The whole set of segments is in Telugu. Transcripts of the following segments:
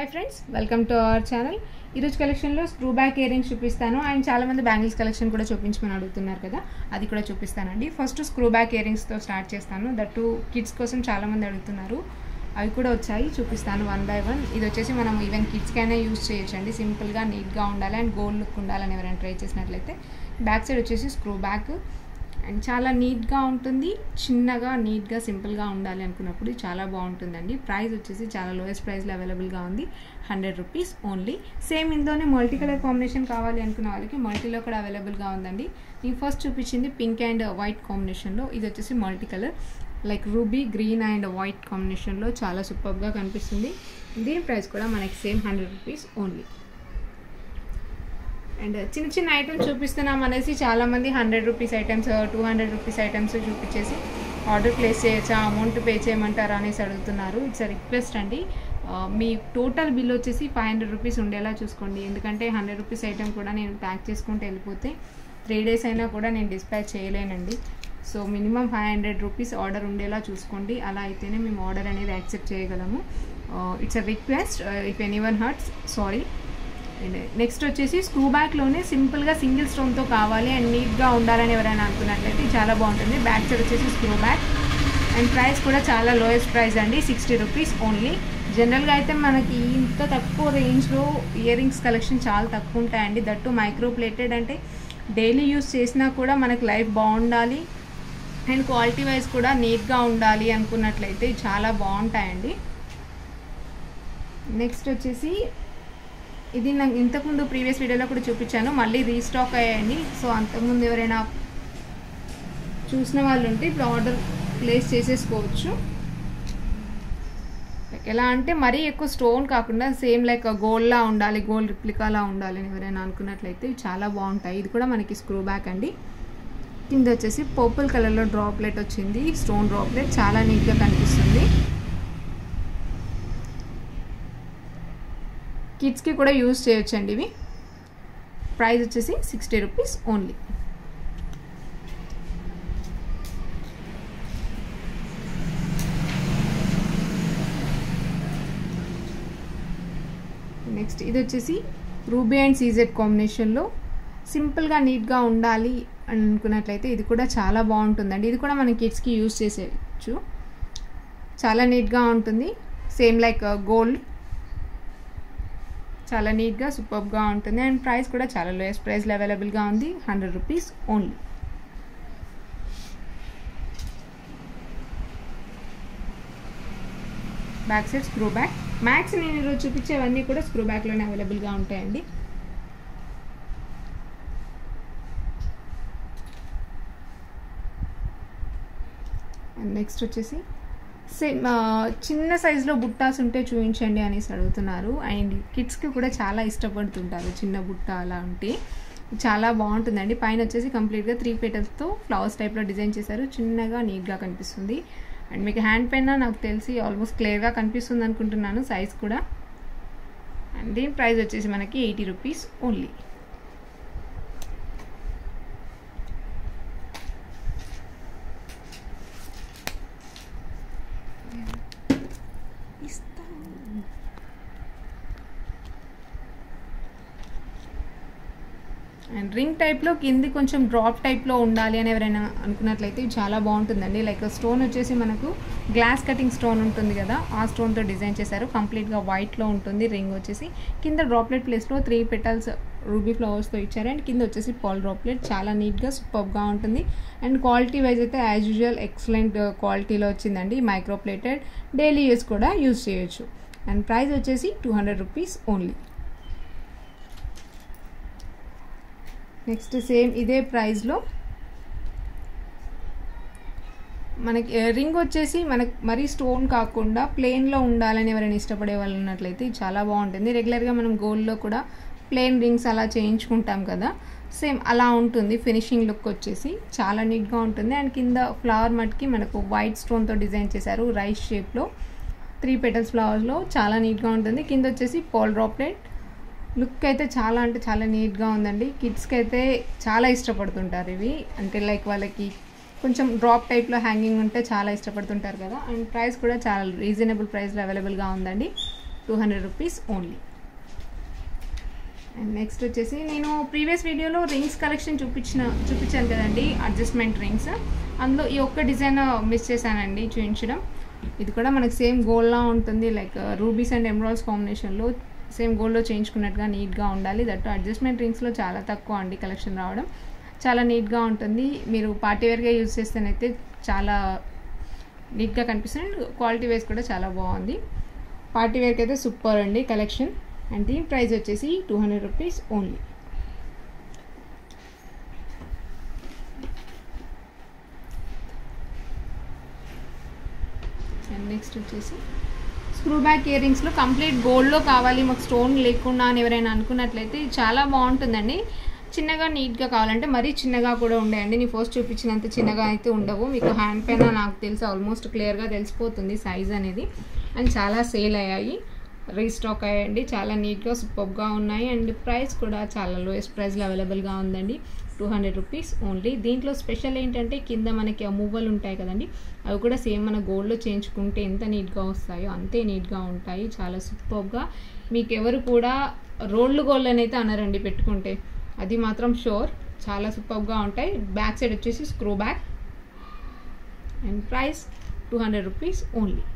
hi friends welcome to our channel ఈరోజు కలెక్షన్లో స్క్రూ బ్యాక్ ఇయర్ రింగ్స్ చూపిస్తాను అండ్ చాలామంది బ్యాంగిల్స్ కలెక్షన్ కూడా చూపించమని అడుగుతున్నారు కదా అది కూడా చూపిస్తానండి ఫస్ట్ స్క్రూ బ్యాక్ ఇయర్ రింగ్స్తో స్టార్ట్ చేస్తాను దట్ కిడ్స్ కోసం చాలామంది అడుగుతున్నారు అవి కూడా వచ్చాయి చూపిస్తాను వన్ బై వన్ ఇది వచ్చేసి మనం ఈవెన్ కిడ్స్కైనా యూస్ చేయొచ్చండి సింపుల్గా నీట్గా ఉండాలి అండ్ గోల్డ్ లుక్ ఉండాలని ఎవరైనా ట్రై చేసినట్లయితే బ్యాక్ సైడ్ వచ్చేసి స్క్రూ బ్యాక్ అండ్ చాలా నీట్గా ఉంటుంది చిన్నగా నీట్గా సింపుల్గా ఉండాలి అనుకున్నప్పుడు ఇది చాలా బాగుంటుందండి ప్రైస్ వచ్చేసి చాలా లోయెస్ట్ ప్రైస్లో అవైలబుల్గా ఉంది హండ్రెడ్ రూపీస్ ఓన్లీ సేమ్ ఇందులోనే మల్టీ కలర్ కాంబినేషన్ కావాలి అనుకున్న వాళ్ళకి మల్టీలో కూడా అవైలబుల్గా ఉందండి నేను ఫస్ట్ చూపించింది పింక్ అండ్ వైట్ కాంబినేషన్లో ఇది వచ్చేసి multi colour like ruby green and white కాంబినేషన్లో చాలా సూపర్గా కనిపిస్తుంది దీని ప్రైస్ కూడా మనకి same hundred rupees only and చిన్న చిన్న ఐటమ్స్ చూపిస్తున్నాం అనేసి చాలామంది hundred rupees items two hundred rupees items చూపించేసి ఆర్డర్ ప్లేస్ చేయొచ్చా అమౌంట్ పే చేయమంటారా అనేసి అడుగుతున్నారు ఇట్స్ రిక్వెస్ట్ అండి మీ టోటల్ బిల్ వచ్చేసి ఫైవ్ హండ్రెడ్ రూపీస్ ఉండేలా చూసుకోండి ఎందుకంటే హండ్రెడ్ రూపీస్ ఐటమ్ కూడా నేను ప్యాక్ చేసుకుంటూ వెళ్ళిపోతే త్రీ డేస్ అయినా కూడా నేను డిస్పాచ్ చేయలేనండి so minimum five hundred rupees order ఉండేలా చూసుకోండి అలా అయితేనే మేము ఆర్డర్ అనేది యాక్సెప్ట్ చేయగలము it's a request if anyone hurts sorry and next వచ్చేసి స్క్రూ బ్యాక్లోనే సింపుల్గా సింగిల్ స్టోన్తో కావాలి అండ్ నీట్గా ఉండాలని ఎవరైనా అనుకున్నట్లయితే చాలా బాగుంటుంది బ్యాక్ సైడ్ వచ్చేసి స్క్రూ బ్యాక్ అండ్ ప్రైస్ కూడా చాలా లోయెస్ట్ ప్రైస్ అండి సిక్స్టీ రూపీస్ ఓన్లీ జనరల్గా అయితే మనకి ఇంత తక్కువ రేంజ్లో ఇయర్ రింగ్స్ కలెక్షన్ చాలా తక్కువ ఉంటాయండి దట్టు మైక్రో ప్లేటెడ్ అంటే డైలీ యూస్ చేసినా కూడా మనకి లైఫ్ బాగుండాలి అండ్ క్వాలిటీ వైజ్ కూడా నీట్గా ఉండాలి అనుకున్నట్లయితే చాలా బాగుంటాయండి నెక్స్ట్ వచ్చేసి ఇది నాకు ఇంతకుముందు ప్రీవియస్ వీడియోలో కూడా చూపించాను మళ్ళీ రీస్టాక్ అయ్యాయండి సో అంతకుముందు ఎవరైనా చూసిన వాళ్ళు ఉంటే ఇప్పుడు ఆర్డర్ ప్లేస్ చేసేసుకోవచ్చు ఎలా అంటే మరీ ఎక్కువ స్టోన్ కాకుండా సేమ్ లైక్ గోల్డ్లా ఉండాలి గోల్డ్ రిప్లికాలా ఉండాలి అని ఎవరైనా అనుకున్నట్లయితే చాలా బాగుంటాయి ఇది కూడా మనకి స్క్రూ బ్యాక్ అండి కింద వచ్చేసి పర్పుల్ కలర్లో డ్రాప్లెట్ వచ్చింది స్టోన్ డ్రాప్లెట్ చాలా నీట్గా కనిపిస్తుంది కిడ్స్కి కూడా యూజ్ చేయొచ్చండి ఇవి ప్రైస్ వచ్చేసి సిక్స్టీ రూపీస్ ఓన్లీ నెక్స్ట్ ఇది వచ్చేసి రూబీ అండ్ సీజెడ్ కాంబినేషన్లో సింపుల్గా నీట్గా ఉండాలి అనుకున్నట్లయితే ఇది కూడా చాలా బాగుంటుందండి ఇది కూడా మన కిడ్స్కి యూజ్ చేసేయచ్చు చాలా నీట్గా ఉంటుంది సేమ్ లైక్ గోల్డ్ చాలా నీట్గా సూపర్గా ఉంటుంది అండ్ ప్రైస్ కూడా చాలా లోయెస్ట్ ప్రైస్లో అవైలబుల్గా ఉంది hundred rupees only back side screw back max నేను ఈరోజు చూపించేవన్నీ కూడా స్క్రూ బ్యాక్లోనే అవైలబుల్గా ఉంటాయండి అండ్ నెక్స్ట్ వచ్చేసి సేమ్ చిన్న సైజులో బుట్టాస్ ఉంటే చూపించండి అనేసి అడుగుతున్నారు అండ్ కిడ్స్కి కూడా చాలా ఇష్టపడుతుంటారు చిన్న బుట్ట అలా ఉంటే చాలా బాగుంటుందండి పైన వచ్చేసి కంప్లీట్గా త్రీ పేటల్స్తో ఫ్లవర్స్ టైప్లో డిజైన్ చేశారు చిన్నగా నీట్గా కనిపిస్తుంది అండ్ మీకు హ్యాండ్ పైన నాకు తెలిసి ఆల్మోస్ట్ క్లియర్గా కనిపిస్తుంది అనుకుంటున్నాను సైజ్ కూడా అండ్ దీని ప్రైస్ వచ్చేసి మనకి eighty rupees only and ring టైప్లో కింది కొంచెం డ్రాప్ టైప్లో ఉండాలి అని ఎవరైనా అనుకున్నట్లయితే చాలా బాగుంటుందండి లైక్ స్టోన్ వచ్చేసి మనకు గ్లాస్ కటింగ్ స్టోన్ ఉంటుంది కదా ఆ స్టోన్తో డిజైన్ చేశారు కంప్లీట్గా వైట్లో ఉంటుంది రింగ్ వచ్చేసి కింద డ్రాప్లెట్ ప్లేస్లో త్రీ పెటల్స్ రూబీ ఫ్లవర్స్తో ఇచ్చారు అండ్ కింద వచ్చేసి పాల్ డ్రాప్లెట్ చాలా నీట్గా సూపర్గా ఉంటుంది అండ్ క్వాలిటీ వైజ్ అయితే యాజ్ యూజువల్ ఎక్సలెంట్ క్వాలిటీలో వచ్చిందండి మైక్రో ప్లేటెడ్ డైలీ యూస్ కూడా యూస్ చేయొచ్చు అండ్ ప్రైస్ వచ్చేసి two hundred rupees only next same ఇదే ప్రైస్లో మనకి రింగ్ వచ్చేసి మనకి మరీ స్టోన్ కాకుండా ప్లెయిన్లో ఉండాలని ఎవరైనా ఇష్టపడే వాళ్ళు ఉన్నట్లయితే చాలా బాగుంటుంది రెగ్యులర్గా మనం గోల్డ్లో కూడా ప్లెయిన్ రింగ్స్ అలా చేయించుకుంటాం కదా సేమ్ అలా ఉంటుంది ఫినిషింగ్ లుక్ వచ్చేసి చాలా నీట్గా ఉంటుంది అండ్ కింద ఫ్లవర్ మట్కి మనకు వైట్ స్టోన్తో డిజైన్ చేశారు రైస్ షేప్లో త్రీ పెటల్స్ ఫ్లవర్స్లో చాలా నీట్గా ఉంటుంది కింద వచ్చేసి పోల్ డ్రాప్లెట్ లుక్ అయితే చాలా అంటే చాలా నీట్గా ఉందండి కిడ్స్కి అయితే చాలా ఇష్టపడుతుంటారు ఇవి అంటే లైక్ వాళ్ళకి కొంచెం డ్రాప్ టైప్లో హ్యాంగింగ్ ఉంటే చాలా ఇష్టపడుతుంటారు కదా అండ్ ప్రైస్ కూడా చాలా రీజనబుల్ ప్రైస్లో అవైలబుల్గా ఉందండి two hundred rupees only and next వచ్చేసి నేను ప్రీవియస్ వీడియోలో రింగ్స్ కలెక్షన్ చూపించిన చూపించాను కదండి అడ్జస్ట్మెంట్ రింగ్స్ అందులో ఈ ఒక్క డిజైన్ మిస్ చేశానండి చూపించడం ఇది కూడా మనకి సేమ్ గోల్డ్లా ఉంటుంది లైక్ రూబీస్ అండ్ ఎమరాల్స్ కాంబినేషన్లో సేమ్ గోల్డ్లో చేయించుకున్నట్టుగా నీట్గా ఉండాలి దట్ అడ్జస్ట్మెంట్ రింగ్స్లో చాలా తక్కువ అండి కలెక్షన్ రావడం చాలా నీట్గా ఉంటుంది మీరు పార్టీ వేర్గా యూజ్ చేస్తేనైతే చాలా నీట్గా కనిపిస్తుంది క్వాలిటీ వైజ్ కూడా చాలా బాగుంది పార్టీ వేర్కి అయితే సూపర్ అండి కలెక్షన్ అండ్ దీని ప్రైస్ వచ్చేసి two hundred rupees only and next వచ్చేసి స్క్రూ బ్యాక్ ఇయర్ రింగ్స్లో కంప్లీట్ గోల్డ్లో కావాలి మాకు స్టోన్ లేకుండా అని ఎవరైనా అనుకున్నట్లయితే ఇది చాలా బాగుంటుందండి చిన్నగా నీట్గా కావాలంటే మరీ చిన్నగా కూడా ఉండేయండి నీ ఫస్ట్ చూపించినంత చిన్నగా అయితే ఉండవు మీకు హ్యాండ్ పైన నాకు తెలిసి ఆల్మోస్ట్ క్లియర్గా తెలిసిపోతుంది సైజ్ అనేది అండ్ చాలా సేల్ అయ్యాయి రీస్టాక్ అయ్యాయండి చాలా నీట్గా సూపర్గా ఉన్నాయి అండ్ ప్రైస్ కూడా చాలా లోయెస్ట్ ప్రైస్లో అవైలబుల్గా ఉందండి టూ హండ్రెడ్ రూపీస్ ఓన్లీ దీంట్లో స్పెషల్ ఏంటంటే కింద మనకి ఆ మూవలు ఉంటాయి కదండి అవి కూడా సేమ్ మన గోల్డ్లో చేయించుకుంటే ఎంత నీట్గా వస్తాయో అంతే నీట్గా ఉంటాయి చాలా సూపర్గా మీకు ఎవరు కూడా రోళ్ళు గోల్డ్ అని అయితే అనరండి పెట్టుకుంటే అది మాత్రం షోర్ చాలా సూపర్గా ఉంటాయి బ్యాక్ సైడ్ వచ్చేసి screw back and price two hundred rupees only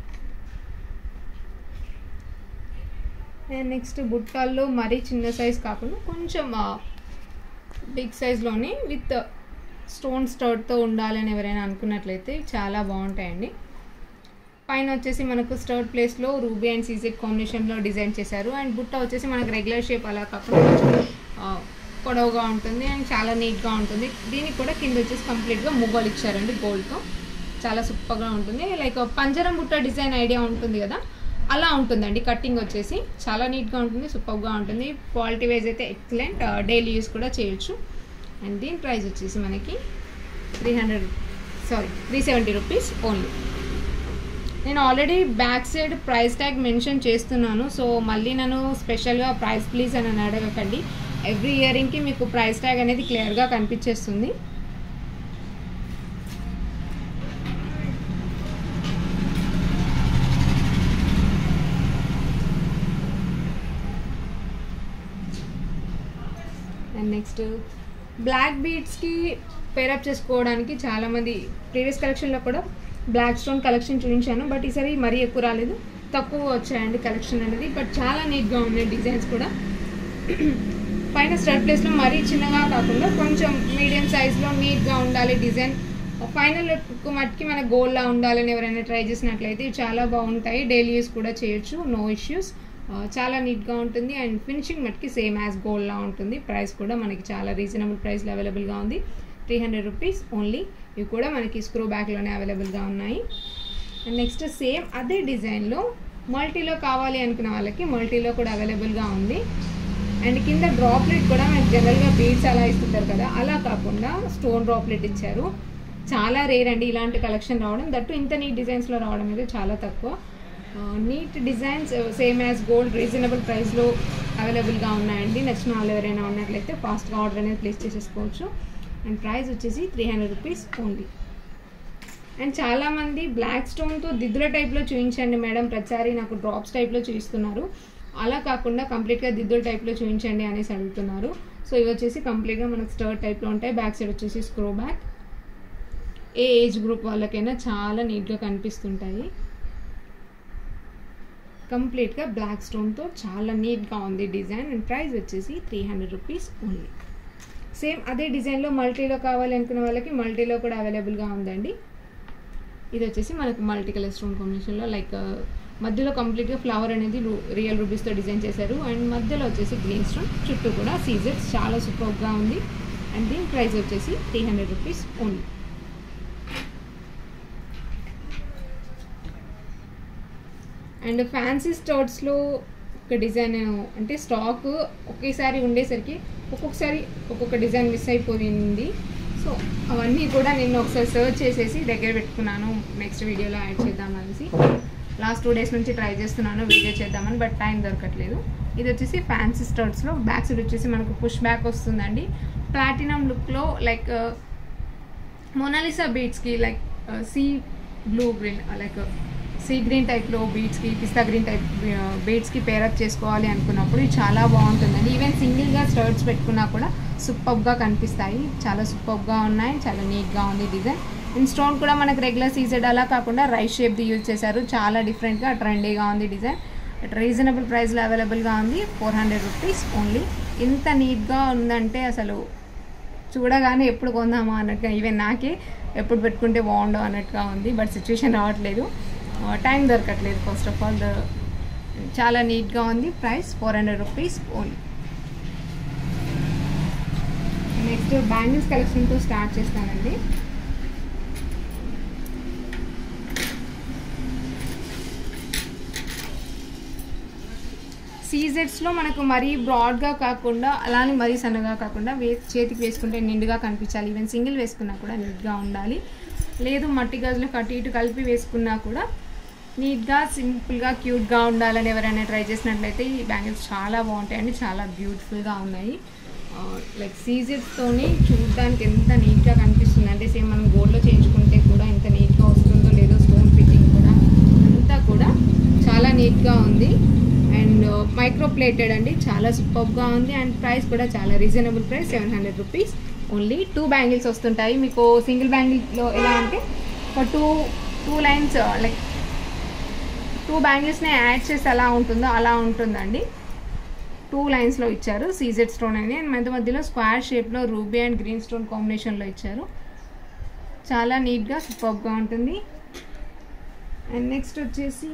and next బుట్టాల్లో మరీ చిన్న సైజ్ కాకుండా కొంచెం బిగ్ సైజ్లోనే విత్ స్టోన్ స్టర్ట్తో ఉండాలని ఎవరైనా అనుకున్నట్లయితే చాలా బాగుంటాయండి పైన వచ్చేసి మనకు స్టర్ట్ ప్లేస్లో రూబీ అండ్ సీజెడ్ కాంబినేషన్లో డిజైన్ చేశారు అండ్ బుట్ట వచ్చేసి మనకు రెగ్యులర్ షేప్ అలా కాకుండా కొంచెం పొడవుగా ఉంటుంది అండ్ చాలా నీట్గా ఉంటుంది దీనికి కూడా కింద వచ్చేసి కంప్లీట్గా ముగ్గలు ఇచ్చారండి గోల్డ్తో చాలా సూపర్గా ఉంటుంది లైక్ పంజరం బుట్ట డిజైన్ ఐడియా ఉంటుంది కదా అలా ఉంటుందండి కటింగ్ వచ్చేసి చాలా నీట్గా ఉంటుంది సూపర్గా ఉంటుంది క్వాలిటీ వైజ్ అయితే ఎక్సలెంట్ డైలీ యూస్ కూడా చేయొచ్చు అండ్ దీని ప్రైస్ వచ్చేసి మనకి three hundred sorry three seventy rupees only నేను already back side price tag mention చేస్తున్నాను సో మళ్ళీ నన్ను స్పెషల్గా ప్రైస్ ప్లీజ్ అని అని అడగకండి ఎవ్రీ ఇయరింగ్కి మీకు ప్రైస్ ట్యాగ్ అనేది క్లియర్గా కనిపించేస్తుంది అండ్ నెక్స్ట్ బ్లాక్ బీడ్స్కి పేరప్ చేసుకోవడానికి చాలామంది ప్రీవియస్ కలెక్షన్లో కూడా బ్లాక్ స్టోన్ కలెక్షన్ చూపించాను బట్ ఈసారి మరీ ఎక్కువ రాలేదు తక్కువ వచ్చాయండి కలెక్షన్ అనేది బట్ చాలా నీట్గా ఉన్నాయి డిజైన్స్ కూడా పైన స్టడ్ ప్లేస్లో మరీ చిన్నగా కాకుండా కొంచెం మీడియం సైజ్లో నీట్గా ఉండాలి డిజైన్ ఫైనల్ లుక్ మట్టికి మన గోల్లా ఉండాలని ఎవరైనా ట్రై చేసినట్లయితే ఇవి చాలా బాగుంటాయి డైలీ యూస్ కూడా చేయొచ్చు నో ఇష్యూస్ చాలా నీట్గా ఉంటుంది అండ్ ఫినిషింగ్ మట్టికి సేమ్ యాజ్ గోల్డ్లా ఉంటుంది ప్రైస్ కూడా మనకి చాలా రీజనబుల్ ప్రైస్లో అవైలబుల్గా ఉంది త్రీ హండ్రెడ్ రూపీస్ ఓన్లీ ఇవి కూడా మనకి స్క్రూ బ్యాక్లోనే అవైలబుల్గా ఉన్నాయి అండ్ నెక్స్ట్ సేమ్ అదే డిజైన్లో మల్టీలో కావాలి అనుకున్న వాళ్ళకి మల్టీలో కూడా అవైలబుల్గా ఉంది అండ్ కింద డ్రాప్లెట్ కూడా మనకి జనరల్గా బీడ్స్ అలా ఇస్తుంటారు కదా అలా కాకుండా స్టోన్ డ్రాప్లెట్ ఇచ్చారు చాలా రేర్ అండి ఇలాంటి కలెక్షన్ రావడం దట్టు ఇంత నీట్ డిజైన్స్లో రావడం అయితే చాలా తక్కువ neat designs same as gold reasonable ప్రైస్లో అవైలబుల్గా ఉన్నాయండి నచ్చిన వాళ్ళు ఎవరైనా ఉన్నట్లయితే ఫాస్ట్గా ఆర్డర్ అనేది ప్లేస్ చేసేసుకోవచ్చు అండ్ ప్రైస్ వచ్చేసి three hundred rupees only and చాలామంది బ్లాక్ స్టోన్తో దిద్దుల టైప్లో చూపించండి మేడం ప్రతిసారి నాకు డ్రాప్స్ టైప్లో చూపిస్తున్నారు అలా కాకుండా కంప్లీట్గా దిద్దుల టైప్లో చూపించండి అనేసి అడుగుతున్నారు సో ఇవి వచ్చేసి కంప్లీట్గా మనకు స్టర్ట్ టైప్లో ఉంటాయి బ్యాక్ సైడ్ వచ్చేసి screw back a age group వాళ్ళకైనా చాలా నీట్గా కనిపిస్తుంటాయి కంప్లీట్గా బ్లాక్ స్టోన్తో చాలా నీట్గా ఉంది డిజైన్ అండ్ ప్రైస్ వచ్చేసి three hundred rupees only same అదే డిజైన్లో మల్టీలో కావాలి అనుకున్న వాళ్ళకి మల్టీలో కూడా అవైలబుల్గా ఉందండి ఇది వచ్చేసి మనకు మల్టీ కలర్ స్టోన్ కాంబినేషన్లో లైక్ మధ్యలో కంప్లీట్గా ఫ్లవర్ అనేది రియల్ రూబీస్తో డిజైన్ చేశారు అండ్ మధ్యలో వచ్చేసి గ్రీన్ స్టోన్ చుట్టూ కూడా సీజర్స్ చాలా సూపర్గా ఉంది అండ్ దీని ప్రైస్ వచ్చేసి three hundred rupees only and fancy స్టోర్స్లో ఒక డిజైన్ అంటే స్టాక్ ఒకేసారి ఉండేసరికి ఒక్కొక్కసారి ఒక్కొక్క డిజైన్ మిస్ అయిపోయింది సో అవన్నీ కూడా నేను ఒకసారి సర్చ్ చేసేసి దగ్గర పెట్టుకున్నాను నెక్స్ట్ వీడియోలో యాడ్ చేద్దామనేసి లాస్ట్ టూ డేస్ నుంచి ట్రై చేస్తున్నాను వీడియో చేద్దామని బట్ టైం దొరకట్లేదు ఇది వచ్చేసి ఫ్యాన్సీ స్టోర్స్లో బ్యాక్ సైడ్ వచ్చేసి మనకు పుష్ బ్యాక్ వస్తుందండి ప్లాటినం లుక్లో లైక్ మొనాలిసా బీట్స్కి like sea blue green like sea green టైప్లో బీడ్స్కి పిస్తా గ్రీన్ టైప్ బీడ్స్కి పేరప్ చేసుకోవాలి అనుకున్నప్పుడు ఇది చాలా బాగుంటుందండి ఈవెన్ సింగిల్గా స్టర్ట్స్ పెట్టుకున్నా కూడా సూపర్గా కనిపిస్తాయి చాలా సూపర్గా ఉన్నాయి చాలా నీట్గా ఉంది డిజైన్ అండ్ స్టోన్ కూడా మనకు రెగ్యులర్ సీజెడ్ అలా కాకుండా రైస్ షేప్ది యూజ్ చేశారు చాలా డిఫరెంట్గా ట్రెండీగా ఉంది డిజైన్ రీజనబుల్ ప్రైస్లో అవైలబుల్గా ఉంది ఫోర్ హండ్రెడ్ రూపీస్ ఓన్లీ ఇంత నీట్గా ఉందంటే అసలు చూడగానే ఎప్పుడు కొందామా అన్నట్టుగా ఈవెన్ నాకే ఎప్పుడు పెట్టుకుంటే బాగుండవు అన్నట్టుగా ఉంది బట్ సిచ్యువేషన్ రావట్లేదు టైం దొరకట్లేదు ఫస్ట్ ఆఫ్ ఆల్ చాలా నీట్గా ఉంది price four hundred rupees only next bangles కలెక్షన్తో స్టార్ట్ చేస్తానండి సీజెట్స్లో మనకు మరీ బ్రాడ్గా కాకుండా అలానే మరీ సన్నగా కాకుండా వే చేతికి వేసుకుంటే నిండుగా కనిపించాలి ఈవెన్ సింగిల్ వేసుకున్నా కూడా నీట్గా ఉండాలి లేదు మట్టి గాజులకు అటు ఇటు కలిపి వేసుకున్నా కూడా నీట్గా సింపుల్గా క్యూట్గా ఉండాలని ఎవరైనా ట్రై చేసినట్లయితే ఈ బ్యాంగిల్స్ చాలా బాగుంటాయండి చాలా బ్యూటిఫుల్గా ఉన్నాయి లైక్ సీజెట్స్తోని చూడడానికి ఎంత నీట్గా కనిపిస్తుంది అంటే సేమ్ మనం గోల్డ్లో చేయించుకుంటే కూడా ఎంత నీట్గా వస్తుందో లేదో స్టోన్ ఫిట్టింగ్ కూడా అంతా కూడా చాలా నీట్గా ఉంది అండ్ మైక్రో ప్లేటెడ్ అండి చాలా సూపర్గా ఉంది అండ్ ప్రైస్ కూడా చాలా reasonable price seven hundred rupees only two bangles వస్తుంటాయి మీకు సింగిల్ బ్యాంగిల్లో ఎలా అంటే ఒక two two lines like two బ్యాంగిల్స్ని యాడ్ చేసి ఎలా ఉంటుందో అలా ఉంటుందండి టూ లైన్స్లో ఇచ్చారు సీజెడ్ స్టోన్ అని అండ్ మధ్య మధ్యలో స్క్వేర్ షేప్లో రూబీ అండ్ గ్రీన్ స్టోన్ కాంబినేషన్లో ఇచ్చారు చాలా నీట్గా సూపర్గా ఉంటుంది అండ్ నెక్స్ట్ వచ్చేసి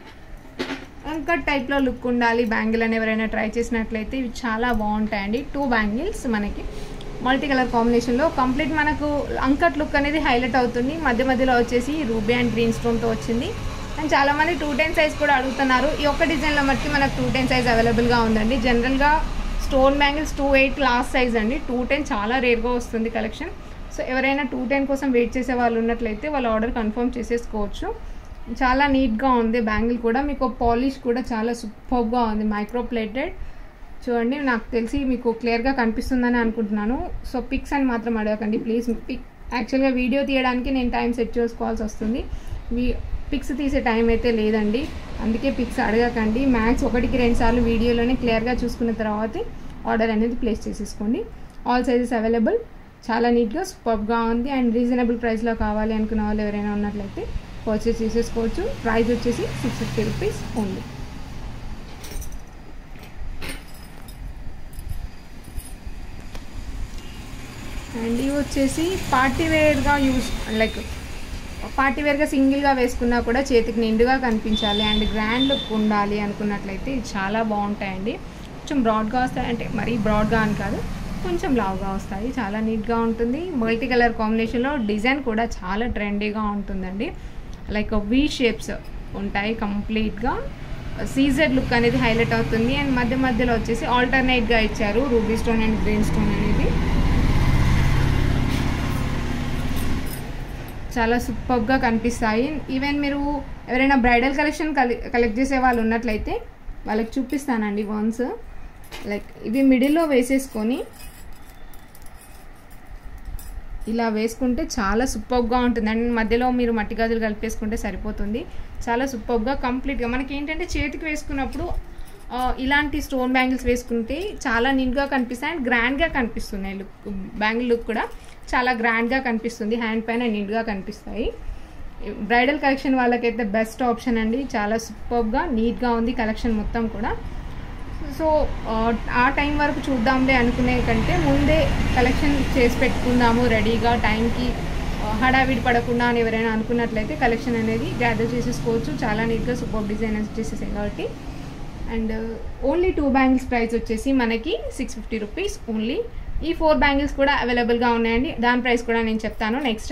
అంకట్ టైప్లో లుక్ ఉండాలి బ్యాంగిల్ అని ఎవరైనా ట్రై చేసినట్లయితే ఇవి చాలా బాగుంటాయండి టూ బ్యాంగిల్స్ మనకి మల్టీ కలర్ కాంబినేషన్లో కంప్లీట్ మనకు అంకట్ లుక్ అనేది హైలైట్ అవుతుంది మధ్య మధ్యలో వచ్చేసి రూబీ అండ్ గ్రీన్ స్టోన్తో వచ్చింది అండ్ చాలామంది టూ టెన్ సైజ్ కూడా అడుగుతున్నారు ఈ ఒక్క డిజైన్లో మట్టుకి మనకు టూ టెన్ సైజ్ అవైలబుల్గా ఉందండి జనరల్గా stone bangles two eight last size అండి టూ టెన్ చాలా రేర్గా వస్తుంది కలెక్షన్ సో ఎవరైనా టూ టెన్ కోసం వెయిట్ చేసే వాళ్ళు ఉన్నట్లయితే వాళ్ళ ఆర్డర్ కన్ఫర్మ్ చేసేసుకోవచ్చు చాలా నీట్గా ఉంది బ్యాంగిల్ కూడా మీకు పాలిష్ కూడా చాలా సూపర్గా ఉంది మైక్రో ప్లేటెడ్ చూడండి నాకు తెలిసి మీకు క్లియర్గా కనిపిస్తుందని అనుకుంటున్నాను సో పిక్స్ అని మాత్రం అడగకండి ప్లీజ్ పిక్ యాక్చువల్గా వీడియో తీయడానికి నేను టైం సెట్ చేసుకోవాల్సి వస్తుంది మీ పిక్స్ తీసే టైం అయితే లేదండి అందుకే పిక్స్ అడగకండి మ్యాక్స్ ఒకటికి రెండు సార్లు వీడియోలోనే క్లియర్గా చూసుకున్న తర్వాతే ఆర్డర్ అనేది ప్లేస్ చేసేసుకోండి ఆల్ సైజెస్ అవైలబుల్ చాలా నీట్గా సూపర్గా ఉంది అండ్ రీజనబుల్ ప్రైస్లో కావాలి అనుకున్న వాళ్ళు ఎవరైనా ఉన్నట్లయితే పర్చేస్ చేసేసుకోవచ్చు ప్రైస్ వచ్చేసి six fifty rupees only and ఇవి వచ్చేసి పార్టీ వేర్గా యూస్ లైక్ పార్టీ వేర్గా సింగిల్గా వేసుకున్నా కూడా చేతికి నిండుగా కనిపించాలి అండ్ గ్రాండ్ లుక్ ఉండాలి అనుకున్నట్లయితే ఇది చాలా బాగుంటాయండి కొంచెం బ్రాడ్గా వస్తాయి అంటే మరీ బ్రాడ్గా అని కాదు కొంచెం లావుగా వస్తాయి చాలా నీట్గా ఉంటుంది మల్టీ కలర్ కాంబినేషన్లో డిజైన్ కూడా చాలా ట్రెండీగా ఉంటుందండి లైక్ వి షేప్స్ ఉంటాయి కంప్లీట్గా సీజెడ్ లుక్ అనేది హైలైట్ అవుతుంది అండ్ మధ్య మధ్యలో వచ్చేసి ఆల్టర్నేట్గా ఇచ్చారు ruby stone and green stone అనేది చాలా సూపర్గా కనిపిస్తాయి ఈవెన్ మీరు ఎవరైనా బ్రైడల్ కలెక్షన్ కలెక్ట్ చేసే వాళ్ళు ఉన్నట్లయితే వాళ్ళకి చూపిస్తానండి వన్స్ లైక్ ఇవి మిడిల్లో వేసేసుకొని ఇలా వేసుకుంటే చాలా సూపర్గా ఉంటుంది అండ్ మధ్యలో మీరు మట్టి గాజులు కలిపేసుకుంటే సరిపోతుంది చాలా సూపర్గా కంప్లీట్గా మనకి ఏంటంటే చేతికి వేసుకున్నప్పుడు ఇలాంటి స్టోన్ బ్యాంగిల్స్ వేసుకుంటే చాలా నీట్గా కనిపిస్తాయి అండ్ గ్రాండ్గా కనిపిస్తున్నాయి లుక్ బ్యాంగిల్ లుక్ కూడా చాలా గ్రాండ్గా కనిపిస్తుంది హ్యాండ్ పైన నీట్గా కనిపిస్తాయి బ్రైడల్ కలెక్షన్ వాళ్ళకైతే బెస్ట్ ఆప్షన్ అండి చాలా సూపర్గా నీట్గా ఉంది కలెక్షన్ మొత్తం కూడా సో ఆ టైం వరకు చూద్దాంలే అనుకునే కంటే ముందే కలెక్షన్ చేసి పెట్టుకుందాము రెడీగా టైంకి హడావిడి పడకుండా అని ఎవరైనా అనుకున్నట్లయితే కలెక్షన్ అనేది గ్యాదర్ చేసేసుకోవచ్చు చాలా నీట్గా సూపర్ డిజైన్ వచ్చేసేసాయి కాబట్టి and only two bangles price వచ్చేసి మనకి సిక్స్ ఫిఫ్టీ రూపీస్ ఓన్లీ ఈ ఫోర్ బ్యాంగిల్స్ కూడా అవైలబుల్గా ఉన్నాయండి దాని ప్రైస్ కూడా నేను చెప్తాను నెక్స్ట్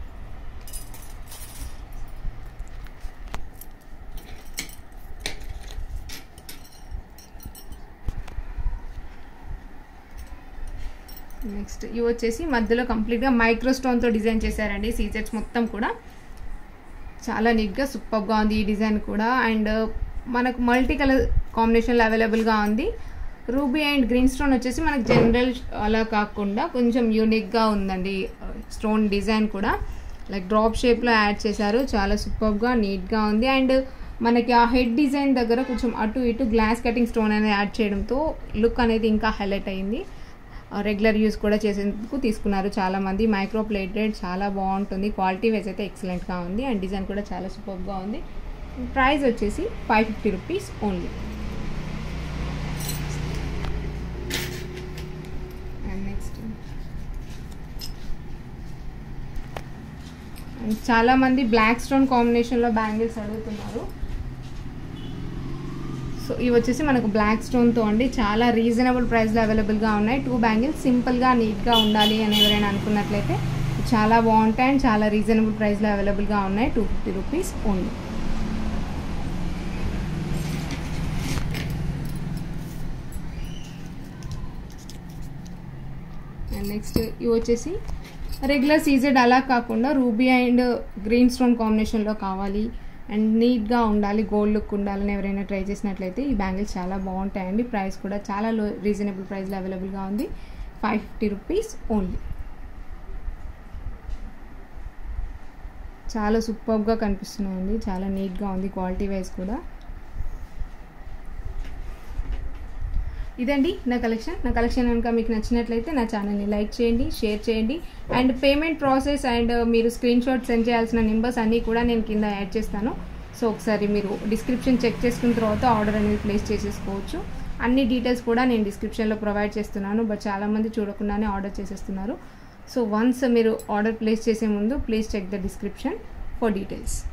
నెక్స్ట్ ఇవి వచ్చేసి మధ్యలో కంప్లీట్గా మైక్రో స్టోన్తో డిజైన్ చేశారండి సీజెట్స్ మొత్తం కూడా చాలా నీట్గా సూపర్గా ఉంది ఈ డిజైన్ కూడా అండ్ మనకు మల్టీ కలర్ కాంబినేషన్లో అవైలబుల్గా ఉంది రూబీ అండ్ గ్రీన్ స్టోన్ వచ్చేసి మనకు జనరల్ అలా కాకుండా కొంచెం యూనిక్గా ఉందండి స్టోన్ డిజైన్ కూడా లైక్ డ్రాప్ షేప్లో యాడ్ చేశారు చాలా సూపర్గా నీట్గా ఉంది అండ్ మనకి ఆ హెడ్ డిజైన్ దగ్గర కొంచెం అటు ఇటు గ్లాస్ కటింగ్ స్టోన్ అనేది యాడ్ చేయడంతో లుక్ అనేది ఇంకా హైలైట్ అయింది రెగ్యులర్ యూస్ కూడా చేసేందుకు తీసుకున్నారు చాలామంది మైక్రో ప్లేటెడ్ చాలా బాగుంటుంది క్వాలిటీ వైజ్ అయితే ఎక్సలెంట్గా ఉంది అండ్ డిజైన్ కూడా చాలా సూపర్గా ఉంది ప్రైస్ వచ్చేసి five fifty rupees only and next చాలామంది బ్లాక్ స్టోన్ కాంబినేషన్లో బ్యాంగిల్స్ అడుగుతున్నారు సో ఇవి వచ్చేసి మనకు బ్లాక్ స్టోన్తో అండి చాలా రీజనబుల్ ప్రైస్లో అవైలబుల్గా ఉన్నాయి టూ బ్యాంగిల్స్ సింపుల్గా నీట్గా ఉండాలి అని ఎవరైనా అనుకున్నట్లయితే చాలా బాగుంటాయి అండ్ చాలా రీజనబుల్ ప్రైస్లో అవైలబుల్గా ఉన్నాయి two fifty rupees only and next ఇవి వచ్చేసి రెగ్యులర్ సీజెడ్ అలా కాకుండా రూబీ అండ్ గ్రీన్ స్టోన్ కాంబినేషన్లో కావాలి అండ్ నీట్గా ఉండాలి గోల్డ్ లుక్ ఉండాలని ఎవరైనా ట్రై చేసినట్లయితే ఈ బ్యాంగిల్స్ చాలా బాగుంటాయండి ప్రైస్ కూడా చాలా లో రీజనబుల్ ప్రైస్లో అవైలబుల్గా ఉంది ఫైవ్ ఫిఫ్టీ రూపీస్ ఓన్లీ చాలా సూపర్గా కనిపిస్తున్నాయండి చాలా నీట్గా ఉంది క్వాలిటీ వైజ్ కూడా ఇదండి నా కలెక్షన్ నా కలెక్షన్ కనుక మీకు నచ్చినట్లయితే నా ఛానల్ని లైక్ చేయండి షేర్ చేయండి అండ్ పేమెంట్ ప్రాసెస్ అండ్ మీరు స్క్రీన్ షాట్ సెండ్ చేయాల్సిన నెంబర్స్ అన్నీ కూడా నేను కింద యాడ్ చేస్తాను సో ఒకసారి మీరు డిస్క్రిప్షన్ చెక్ చేసుకున్న తర్వాత ఆర్డర్ అనేది ప్లేస్ చేసేసుకోవచ్చు అన్ని డీటెయిల్స్ కూడా నేను డిస్క్రిప్షన్లో ప్రొవైడ్ చేస్తున్నాను బట్ చాలామంది చూడకుండానే ఆర్డర్ చేసేస్తున్నారు సో వన్స్ మీరు ఆర్డర్ ప్లేస్ చేసే ముందు please check the description for details